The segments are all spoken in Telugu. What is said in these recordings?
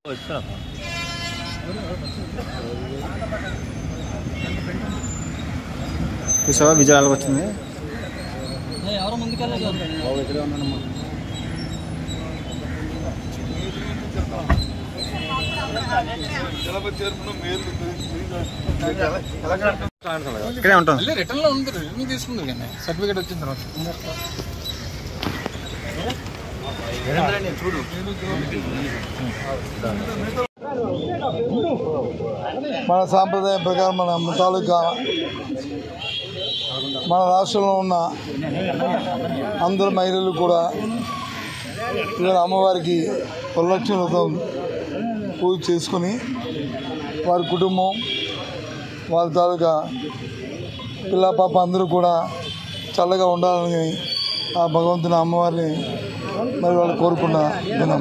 చూసావా విజయాలకు వచ్చింది ఎవరో ముందుకెళ్ళలేదు ఇక్కడే ఉంటాం మళ్ళీ రిటర్న్ లో ఉంది రిటర్న్ తీసుకుంది కానీ సర్టిఫికేట్ వచ్చిన తర్వాత మన సాంప్రదాయం ప్రకారం మన తాలూకా మన రాష్ట్రంలో ఉన్న అందరు మహిళలు కూడా ఇవాళ అమ్మవారికి వరలక్ష్మి వ్రతం పూజ చేసుకుని వారి కుటుంబం వారి తాలూకా పిల్ల పాప అందరూ కూడా చల్లగా ఉండాలని ఆ భగవంతుని అమ్మవారిని మరి వాళ్ళు కోరుకున్న దినం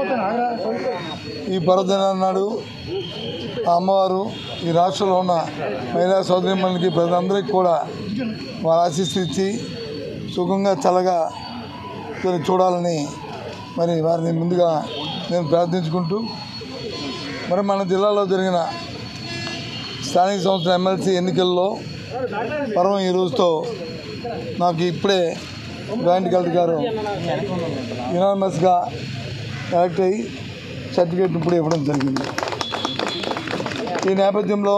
ఈ పర్వదినం నాడు ఆ అమ్మవారు ఈ రాష్ట్రంలో ఉన్న మహిళా సోదరిమణులకి ప్రజలందరికీ కూడా వారు ఆశీస్సు ఇచ్చి సుఖంగా చల్లగా వీరిని చూడాలని మరి వారిని ముందుగా నేను ప్రార్థించుకుంటూ మరి మన జిల్లాలో జరిగిన స్థానిక సంస్థల ఎమ్మెల్సీ ఎన్నికల్లో పర్వం ఈ రోజుతో నాకు ఇప్పుడే జాయింట్ కలెక్టర్ గారు యునానిమస్గా ఎలక్ట్ అయ్యి సర్టిఫికేట్ ఇప్పుడు ఇవ్వడం జరిగింది ఈ నేపథ్యంలో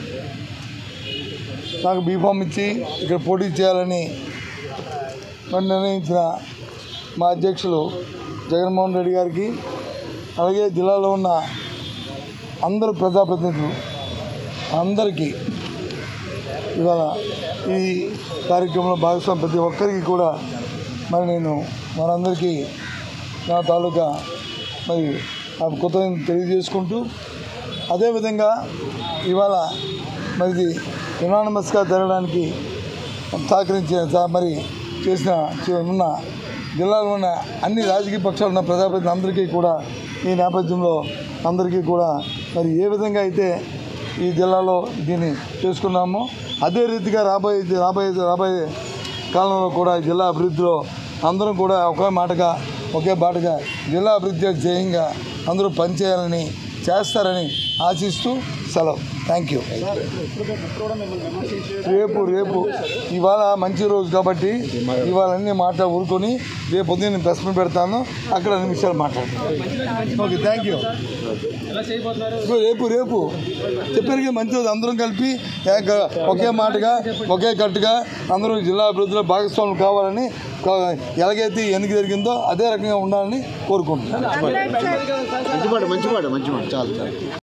నాకు బీఫామ్ ఇచ్చి ఇక్కడ పోటీ చేయాలని మరి నిర్ణయించిన మా అధ్యక్షులు జగన్మోహన్ రెడ్డి గారికి అలాగే జిల్లాలో ఉన్న అందరు ప్రజాప్రతినిధులు అందరికీ ఇవాళ ఈ కార్యక్రమంలో భాగస్వామి ప్రతి ఒక్కరికి కూడా మరి నేను మనందరికీ నా తాలూకా మరి ఆ కృతజ్ఞత తెలియజేసుకుంటూ అదేవిధంగా ఇవాళ మరి యునానమస్గా జరగడానికి సహకరించిన సహ- మరి చేసిన చే- ఉన్న జిల్లాలో ఉన్న అన్ని రాజకీయ పక్షాలు ఉన్న ప్రజాప్రతినిధులు అందరికీ కూడా ఈ నేపథ్యంలో అందరికీ కూడా మరి ఏ విధంగా అయితే ఈ జిల్లాలో దీన్ని చేసుకున్నామో అదే రీతిగా రాబోయే రాబోయే రాబోయే కాలంలో కూడా ఈ జిల్లా అభివృద్ధిలో అందరం కూడా ఒకే మాటగా ఒకే బాటగా జిల్లా అభివృద్ధి ధ్యేయంగా అందరూ పనిచేయాలని చేస్తారని ఆశిస్తూ సెలవు థ్యాంక్ యూ రేపు రేపు ఇవాళ మంచి రోజు కాబట్టి ఇవాళ అన్ని మాట ఊరుకొని రేపు పొద్దున్న నేను ప్రెస్ మీట్ పెడతాను అక్కడ అన్ని విషయాలు మాట్లాడతాను ఓకే థ్యాంక్ యూ ఇదిగో రేపు రేపు చెప్పారు కదా మంచి రోజు అందరం కలిపి ఏక- ఒకే మాటగా ఒకే కట్టుగా అందరూ జిల్లా అభివృద్ధిలో భాగస్వాములు కావాలని కా- ఎలాగైతే ఎన్నిక జరిగిందో అదే రకంగా ఉండాలని కోరుకుంటున్నాను మంచి మాట మంచి మాట మంచి మాట చాలు చాలు